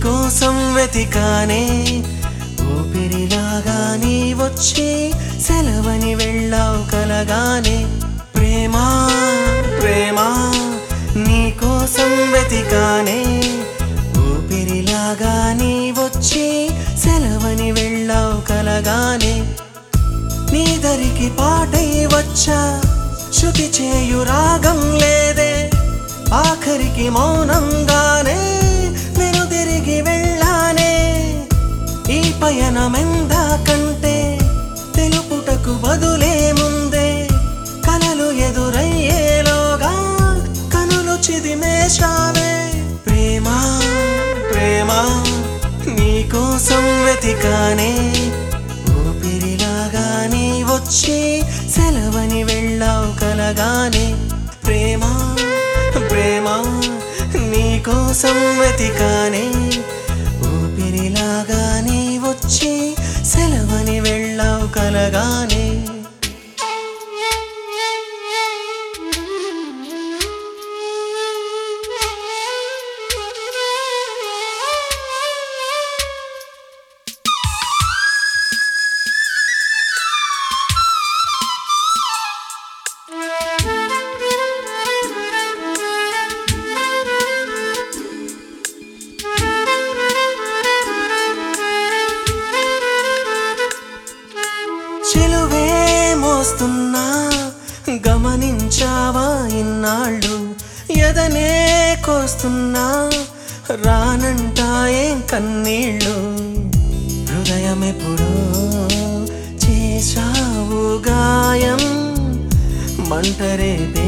కోసం వెతికానే ఊపిరిలాగా నీ వచ్చి సెలవని వెళ్ళావు కలగానే ప్రేమ ప్రేమ నీ కోసం వెతికానే ఊపిరిలాగా నీ వచ్చి సెలవని వెళ్ళావు కలగానే నీ దరికి పాటై వచ్చా శృతి చేయు రాగం లేదే ఆఖరికి మౌనంగానే నేను తిరిగి వెళ్ళానే ఈ పయనమెందా కంటే తెలుపుటకు బదులే ముందే కలలు ఎదురయ్యేలోగా కనులు చిదిమేశావే ప్రేమ ప్రేమ నీకోసం వెతికానే ఊపిరిలాగా నీ వచ్చి సెలవని వెళ్ళావు కలగానే ప్రేమ ప్రేమ నీకోసం వెతికానే ఊపిరిలాగా నీ వచ్చి సెలవని వెళ్ళావు కలగానే చెలువే మోస్తున్నా గమనించావా ఇన్నాళ్ళు ఎదనే కోస్తున్నా రానంటాయేం కన్నీళ్ళు హృదయమెప్పుడో చేశావు గాయం మంటరేపే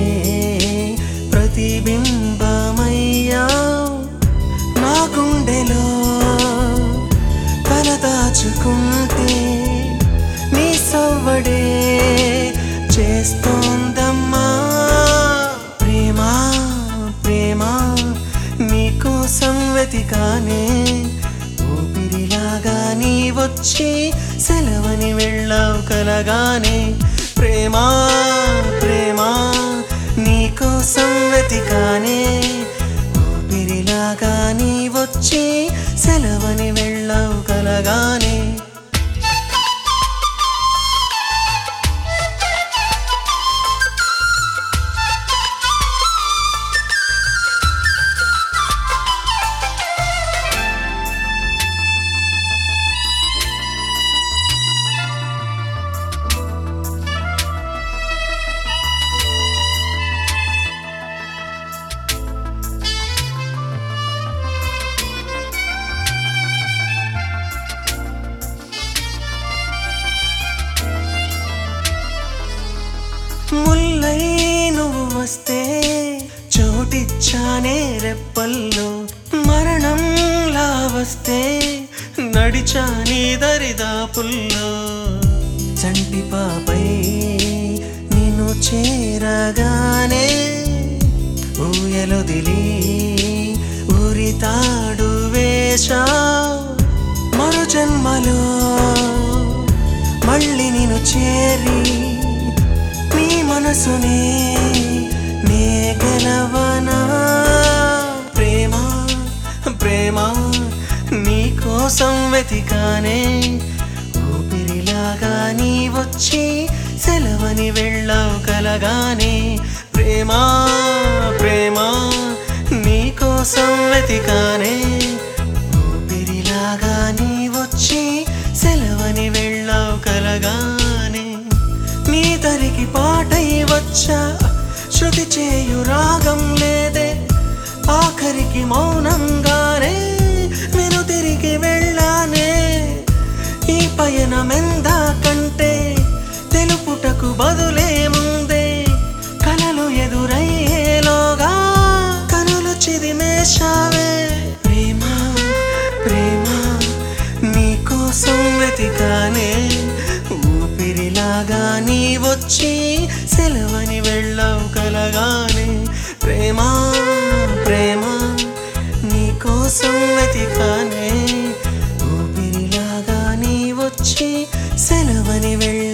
ప్రతిబింబమయ్యావు నా గుండెలో తల దాచుకుంటే నీ సవ్వడే చేస్తోందమ్మా ప్రేమ ప్రేమ నీకోసం వెతికానే ఊపిరిలాగా నీ వచ్చి సెలవని వెళ్ళావు కలగానే ప్రేమ ప్రేమ నీకోసం వెతికానే ఊపిరిలాగా నీ వచ్చి సెలవని వెళ్ళావు కలగానే ముల్లై నువ్వు వస్తే చోటిచ్చానే రెప్పల్లో మరణంలా వస్తే నడిచా నీ దరిదాపుల్లో చంటి పాపై నిన్ను చేరగానే ఊయలుదిలి ఊరి తాడు వేశా మరు జన్మలో మళ్ళీ నిన్ను చేరి నీ మనసునే నే గెలవనా ప్రేమ ప్రేమ నీ కోసం వెతికానే ఊపిరిలాగా నీ వచ్చి సెలవని వెళ్ళావు కలగానే ప్రేమ ప్రేమ నీ కోసం వెతికానే ఊపిరిలాగా నీ వచ్చి సెలవని వెళ్ళావు కలగానే నీ దరికి పాటై వచ్చా శృతి చేయు రాగం లేదే ఆఖరికి మౌనంగానే నేను తిరిగి వెళ్ళానే ఈ పయనమెందా కంటే తెలుపుటకు బదులే ముందే కలలు ఎదురయ్యేలోగా కనులు చిదిమేశావే ప్రేమ ప్రేమ నీకోసం వెతికానే ఊపిరిలాగా నీ వచ్చి సెలవని వెళ్ళావు కలగానే ప్రేమ ప్రేమ నీకోసం వెతికానే ఊపిరిలాగా నీ వచ్చి సెలవని వెళ్ళ